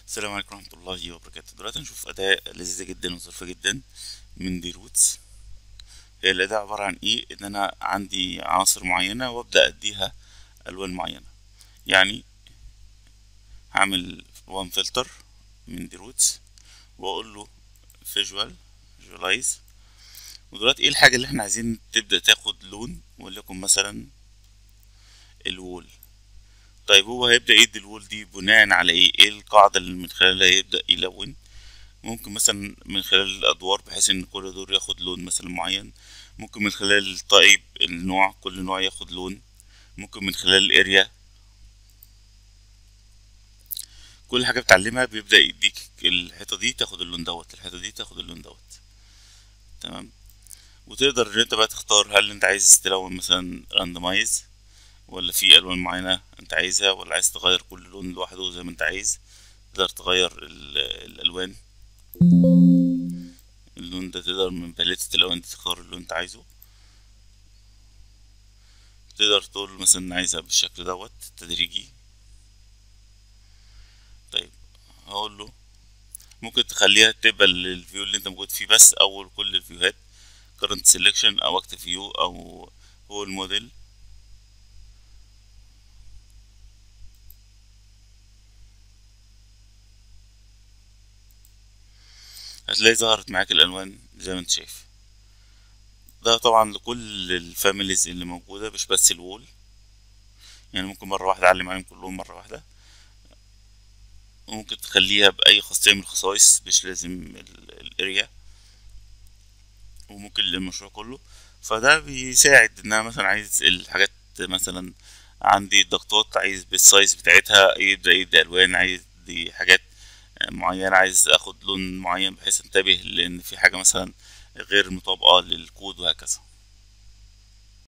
السلام عليكم ورحمة الله وبركاته دلوقتي هنشوف أداة لذيذة جدا وظريفة جدا من دي روتس هي الأداة عبارة عن إيه إن أنا عندي عناصر معينة وأبدأ أديها ألوان معينة يعني هعمل وان فلتر من دي روتس وأقول له فيجوال فيجوالايز ودلوقتي إيه الحاجة اللي إحنا عايزين تبدأ تاخد لون وليكن مثلا الوول طيب هو هيبدأ يدي الوول دي بناء على ايه ايه القاعدة اللي من خلالها يبدأ يلون ممكن مثلا من خلال الأدوار بحيث إن كل دور ياخد لون مثلا معين ممكن من خلال الطيب النوع كل نوع ياخد لون ممكن من خلال الاريا كل حاجة بتعلمها بيبدأ يديك الحيطة دي تاخد اللون دوت الحيطة دي تاخد اللون دوت تمام وتقدر ان انت بقى تختار هل انت عايز تلون مثلا راندمايز ولا في الوان معينه انت عايزها ولا عايز تغير كل لون لوحده زي ما انت عايز تقدر تغير ال- الالوان اللون ده تقدر من باليتة الالوان دي تختار اللون انت عايزه تقدر تقول مثلا عايزها بالشكل دوت تدريجي طيب هقول له ممكن تخليها تبقى الفيو اللي انت موجود فيه بس اول كل الفيوهات current selection او active view او هو الموديل هتلاقي ظهرت معاك الالوان زي ما انت شايف ده طبعا لكل الفاميليز اللي موجوده مش بس الوول يعني ممكن مره واحده اعلم عليهم كلهم مره واحده ممكن تخليها باي خاصيه من الخصائص مش لازم الاريا وممكن للمشروع كله فده بيساعد ان انا مثلا عايز الحاجات مثلا عندي الضغطات عايز بالسايز بتاعتها يبدأ يدي ألوان عايز دي حاجات معينة عايز اخد لون معين بحيث انتبه لان في حاجة مثلا غير مطابقة للكود وهكذا